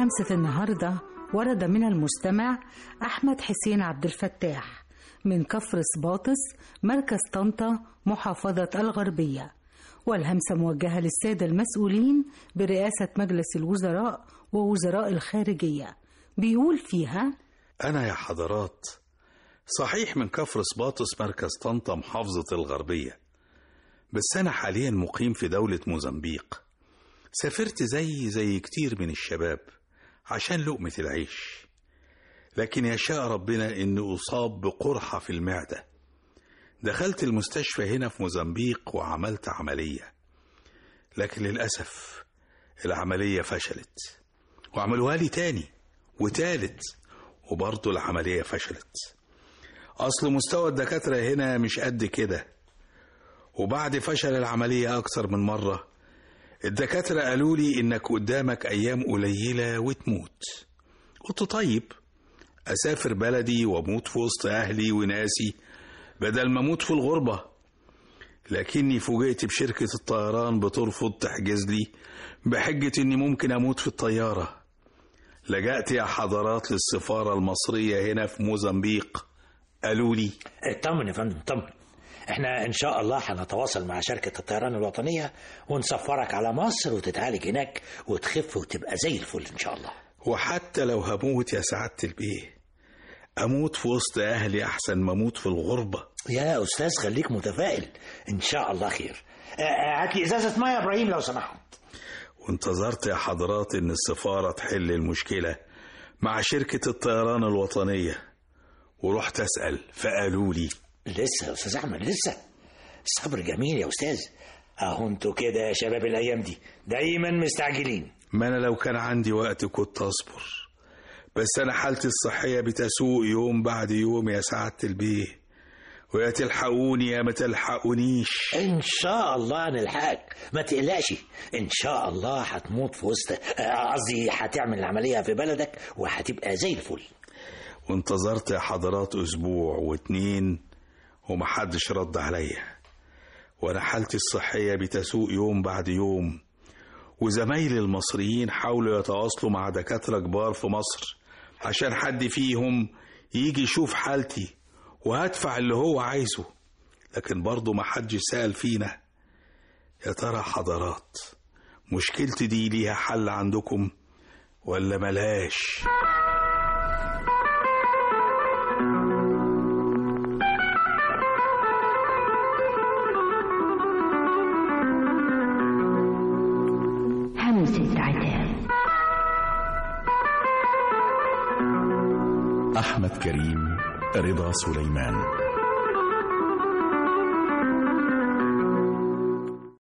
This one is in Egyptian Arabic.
وهمسة النهاردة ورد من المستمع أحمد حسين عبد الفتاح من كفر سباطس مركز طنطا محافظة الغربية والهمسة موجهة للسادة المسؤولين برئاسة مجلس الوزراء ووزراء الخارجية بيقول فيها أنا يا حضرات صحيح من كفر سباطس مركز طنطا محافظة الغربية بس أنا حاليا مقيم في دولة موزمبيق سافرت زي زي كتير من الشباب عشان لقمة العيش لكن يشاء ربنا إني أصاب بقرحة في المعدة دخلت المستشفى هنا في موزمبيق وعملت عملية لكن للأسف العملية فشلت وعملوها لي تاني وتالت وبرضه العملية فشلت أصل مستوى الدكاترة هنا مش قد كده وبعد فشل العملية أكثر من مرة الدكاترة قالوا لي إنك قدامك أيام قليلة وتموت قلت طيب أسافر بلدي وأموت في وسط أهلي وناسي بدل ما أموت في الغربة لكني فوجئت بشركة الطيران بترفض تحجز لي بحجة إني ممكن أموت في الطيارة لجأت يا حضرات للسفارة المصرية هنا في موزمبيق قالوا لي اطمن يا فندم اطمن احنا ان شاء الله هنتواصل مع شركة الطيران الوطنية ونسفرك على مصر وتتعالج هناك وتخف وتبقى زي الفل ان شاء الله وحتى لو هموت يا سعادة البيه أموت في وسط أهلي أحسن ما أموت في الغربة يا استاذ خليك متفائل ان شاء الله خير اه، اه، هات لي ازازة مية يا ابراهيم لو سمحت وانتظرت يا حضرات إن السفارة تحل المشكلة مع شركة الطيران الوطنية ورحت أسأل فقالوا لي لسه يا استاذ احمد لسه الصبر جميل يا استاذ اهو انتوا كده يا شباب الايام دي دايما مستعجلين ما أنا لو كان عندي وقت كنت أصبر بس أنا حالتي الصحية بتسوء يوم بعد يوم يا سعادة البيه ويا تلحقوني يا ما تلحقونيش ان شاء الله هنلحقك ما تقلقش ان شاء الله هتموت في وسط اه، قصدي هتعمل العملية في بلدك وهتبقى زي الفل وانتظرت يا حضرات أسبوع واتنين ومحدش رد عليا وأنا حالتي الصحية بتسوء يوم بعد يوم وزمايلي المصريين حاولوا يتواصلوا مع دكاترة كبار في مصر عشان حد فيهم يجي يشوف حالتي وهدفع اللي هو عايزه لكن برضه محدش سأل فينا يا ترى حضرات مشكلتي دي ليها حل عندكم ولا ملهاش همسة عتاب أحمد كريم رضا سليمان